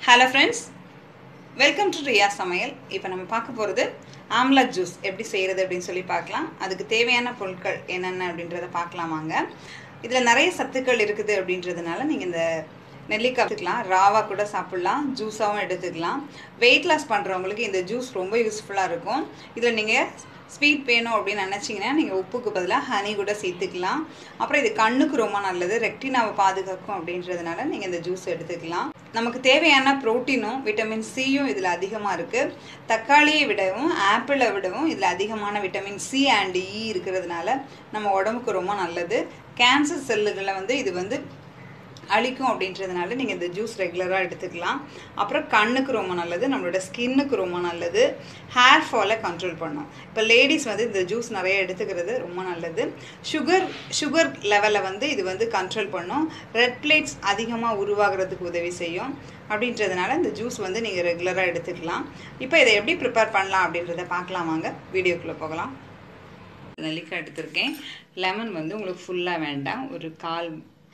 hello friends welcome to Riya சமையல் இப்போ நம்ம பார்க்க போகிறது ஆம்லா ஜூஸ் எப்படி செய்கிறது அப்படின்னு சொல்லி பார்க்கலாம் அதுக்கு தேவையான பொருட்கள் என்னென்ன அப்படின்றத பார்க்கலாம் வாங்க இதில் நிறைய சத்துக்கள் இருக்குது அப்படின்றதுனால நீங்கள் இந்த நெல்லிக்காய் எடுத்துக்கலாம் ராவாக கூட சாப்பிட்லாம் ஜூஸாகவும் எடுத்துக்கலாம் வெயிட் லாஸ் பண்ணுறவங்களுக்கு இந்த ஜூஸ் ரொம்ப யூஸ்ஃபுல்லாக இருக்கும் இதில் நீங்கள் ஸ்வீட் வேணும் அப்படின்னு நினச்சிங்கன்னா நீங்கள் உப்புக்கு பதிலாக ஹனி கூட சேர்த்துக்கலாம் அப்புறம் இது கண்ணுக்கு ரொம்ப நல்லது ரெக்டினாவை பாதுகாக்கும் அப்படின்றதுனால நீங்கள் இந்த ஜூஸ் எடுத்துக்கலாம் நமக்கு தேவையான ப்ரோட்டீனும் விட்டமின் சியும் இதில் அதிகமாக இருக்குது தக்காளியை விடவும் ஆப்பிளை விடவும் இதில் அதிகமான விட்டமின் சி அண்ட் இ இருக்கிறதுனால நம்ம உடம்புக்கு ரொம்ப நல்லது கேன்சர் செல்லுகளை வந்து இது வந்து அழிக்கும் அப்படின்றதுனால நீங்கள் இந்த ஜூஸ் ரெகுலராக எடுத்துக்கலாம் அப்புறம் கண்ணுக்கு ரொம்ப நல்லது நம்மளோட ஸ்கின்னுக்கு ரொம்ப நல்லது ஹேர் ஃபாலை கண்ட்ரோல் பண்ணும் இப்போ லேடிஸ் வந்து இந்த ஜூஸ் நிறைய எடுத்துக்கிறது ரொம்ப நல்லது சுகர் சுகர் லெவலை வந்து இது வந்து கண்ட்ரோல் பண்ணும் ரெட் பிளேட்ஸ் அதிகமாக உருவாகிறதுக்கு உதவி செய்யும் அப்படின்றதுனால இந்த ஜூஸ் வந்து நீங்கள் ரெகுலராக எடுத்துக்கலாம் இப்போ இதை எப்படி ப்ரிப்பேர் பண்ணலாம் அப்படின்றத பார்க்கலாம் வாங்க வீடியோக்குள்ளே போகலாம் நெல்லிக்காய் எடுத்திருக்கேன் லெமன் வந்து உங்களுக்கு ஃபுல்லாக வேண்டாம் ஒரு கால்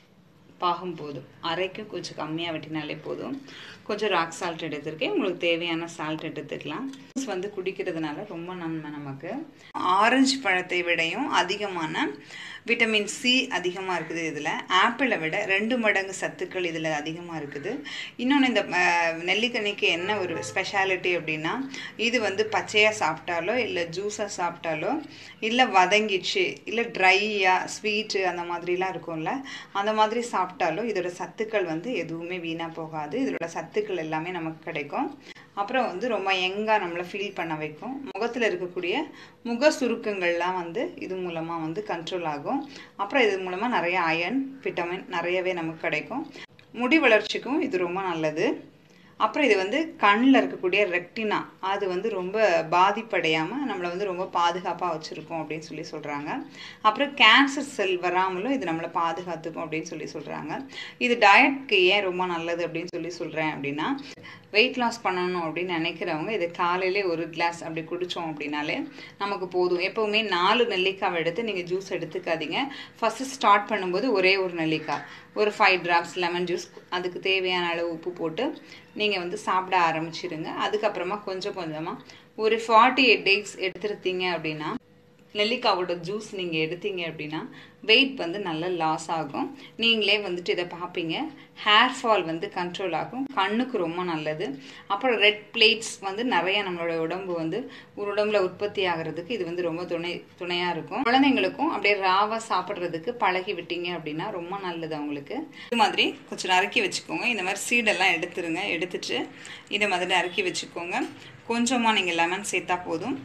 பாகம் போதும் அரைக்கும் கொஞ்சம் கம்மியாக வெட்டினாலே போதும் கொஞ்சம் ராக் சால்ட் எடுத்திருக்கேன் உங்களுக்கு தேவையான சால்ட் எடுத்துக்கலாம் ஜூஸ் வந்து குடிக்கிறதுனால ரொம்ப நன்மை நமக்கு ஆரஞ்சு பழத்தை விடையும் அதிகமான விட்டமின் சி அதிகமாக இருக்குது இதில் ஆப்பிளை விட ரெண்டு மடங்கு சத்துக்கள் இதில் அதிகமாக இருக்குது இன்னொன்று இந்த நெல்லிக்கனிக்கு என்ன ஒரு ஸ்பெஷாலிட்டி அப்படின்னா இது வந்து பச்சையாக சாப்பிட்டாலோ இல்லை ஜூஸாக சாப்பிட்டாலோ இல்லை வதங்கிச்சு இல்லை ட்ரையாக ஸ்வீட்டு அந்த மாதிரிலாம் இருக்கும்ல அந்த மாதிரி சாப்பிட்டாலும் இதோட சத்துக்கள் வந்து எதுவுமே வீணாக போகாது இதோட சத்துக்கள் எல்லாமே நமக்கு கிடைக்கும் அப்புறம் வந்து ரொம்ப யங்காக நம்மளை ஃபீல் பண்ண வைக்கும் முகத்தில் இருக்கக்கூடிய முக சுருக்கங்கள்லாம் வந்து இது மூலமாக வந்து கண்ட்ரோல் ஆகும் அப்புறம் இது மூலமாக நிறைய அயன் விட்டமின் நிறையவே நமக்கு கிடைக்கும் முடி வளர்ச்சிக்கும் இது ரொம்ப நல்லது அப்புறம் இது வந்து கண்ணில் இருக்கக்கூடிய ரெக்டினா அது வந்து ரொம்ப பாதிப்படையாமல் நம்மளை வந்து ரொம்ப பாதுகாப்பாக வச்சுருக்கோம் அப்படின்னு சொல்லி சொல்கிறாங்க அப்புறம் கேன்சர் செல் வராமலும் இது நம்மளை பாதுகாத்துக்கும் அப்படின்னு சொல்லி சொல்கிறாங்க இது டயட்க்கு ஏன் ரொம்ப நல்லது அப்படின்னு சொல்லி சொல்கிறேன் அப்படின்னா வெயிட் லாஸ் பண்ணணும் அப்படின்னு நினைக்கிறவங்க இது காலையிலே ஒரு கிளாஸ் அப்படி குடித்தோம் அப்படின்னாலே நமக்கு போதும் எப்போவுமே நாலு நெல்லிக்காவை எடுத்து நீங்கள் ஜூஸ் எடுத்துக்காதீங்க ஃபஸ்ட்டு ஸ்டார்ட் பண்ணும்போது ஒரே ஒரு நெல்லிக்காய் ஒரு ஃபைவ் ட்ராப்ஸ் லெமன் ஜூஸ் அதுக்கு தேவையான அளவு உப்பு போட்டு நீங்கள் வந்து சாப்பிட ஆரம்பிச்சிடுங்க அதுக்கப்புறமா கொஞ்சம் கொஞ்சமாக ஒரு ஃபார்ட்டி எயிட் டேஸ் எடுத்துருத்தீங்க அப்படின்னா நெல்லிக்காவோட ஜூஸ் நீங்கள் எடுத்தீங்க அப்படின்னா வெயிட் வந்து நல்லா லாஸ் ஆகும் நீங்களே வந்துட்டு இதை பார்ப்பீங்க ஹேர் ஃபால் வந்து கண்ட்ரோல் ஆகும் கண்ணுக்கு ரொம்ப நல்லது அப்புறம் ரெட் பிளேட்ஸ் வந்து நிறைய நம்மளோட உடம்பு வந்து ஒரு உடம்புல உற்பத்தி ஆகிறதுக்கு இது வந்து ரொம்ப துணை துணையாக இருக்கும் குழந்தைங்களுக்கும் அப்படியே ராவாக சாப்பிட்றதுக்கு பழகி விட்டீங்க அப்படின்னா ரொம்ப நல்லது அவங்களுக்கு இது மாதிரி கொஞ்சம் நறுக்கி வச்சுக்கோங்க இந்த மாதிரி சீடெல்லாம் எடுத்துருங்க எடுத்துட்டு இதை மாதிரி நறுக்கி வச்சுக்கோங்க கொஞ்சமாக நீங்கள் லெமன் சேர்த்தா போதும்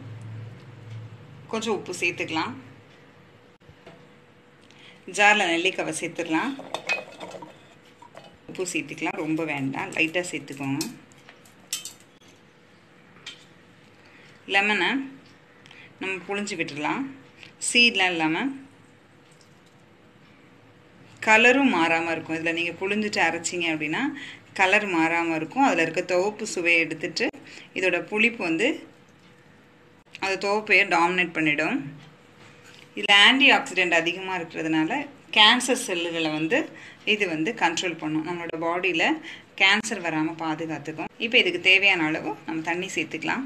கொஞ்சம் உப்பு சேர்த்துக்கலாம் ஜாரில் நெல்லிக்காவை சேர்த்துடலாம் உப்பு சேர்த்துக்கலாம் ரொம்ப வேண்டாம் லைட்டாக சேர்த்துக்கோங்க லெமனை நம்ம புழிஞ்சு விட்டுடலாம் சீட்லாம் இல்லாமல் கலரும் மாறாமல் இருக்கும் இதில் நீங்கள் புழிஞ்சிட்டு அரைச்சிங்க அப்படின்னா கலர் மாறாமல் இருக்கும் அதில் இருக்க துவப்பு சுவையை எடுத்துட்டு இதோட புளிப்பு வந்து அது துவப்பையை டாமினேட் பண்ணிடும் இதில் ஆன்டி ஆக்சிடெண்ட் அதிகமாக இருக்கிறதுனால கேன்சர் செல்லுகளை வந்து இது வந்து கண்ட்ரோல் பண்ணும் நம்மளோட பாடியில் கேன்சர் வராமல் பாதுகாத்துக்கும் இப்போ இதுக்கு தேவையான அளவு நம்ம தண்ணி சேர்த்துக்கலாம்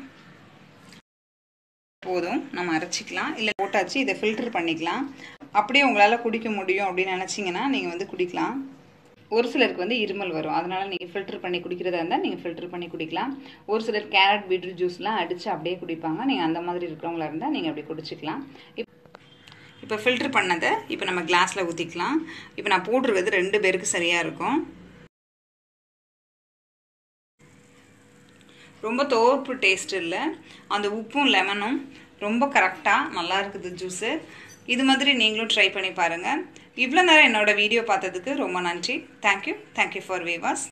போதும் நம்ம அரைச்சிக்கலாம் இல்லை போட்டாச்சு இதை ஃபில்டர் பண்ணிக்கலாம் அப்படியே உங்களால் குடிக்க முடியும் அப்படின்னு நினச்சிங்கன்னா நீங்கள் வந்து குடிக்கலாம் ஒரு சிலருக்கு வந்து இருமல் வரும் அதனால் நீங்கள் ஃபில்டர் பண்ணி குடிக்கிறதா இருந்தால் நீங்கள் ஃபில்டர் பண்ணி குடிக்கலாம் ஒரு சிலர் கேரட் பீட்ரூட் ஜூஸ்லாம் அடித்து அப்படியே குடிப்பாங்க நீங்கள் அந்த மாதிரி இருக்கிறவங்களா இருந்தால் நீங்கள் அப்படி குடிச்சிக்கலாம் இப்போ ஃபில்டர் பண்ணதை இப்போ நம்ம கிளாஸில் ஊற்றிக்கலாம் இப்போ நான் போட்டுருக்கிறது ரெண்டு பேருக்கு சரியாக இருக்கும் ரொம்ப துவப்பு டேஸ்ட் இல்லை அந்த உப்பும் லெமனும் ரொம்ப கரெக்டாக நல்லா இருக்குது ஜூஸு இது மாதிரி நீங்களும் ட்ரை பண்ணி பாருங்கள் இவ்வளோ நேரம் என்னோடய வீடியோ பார்த்ததுக்கு ரொம்ப நன்றி தேங்க்யூ தேங்க்யூ ஃபார் வேவாஸ்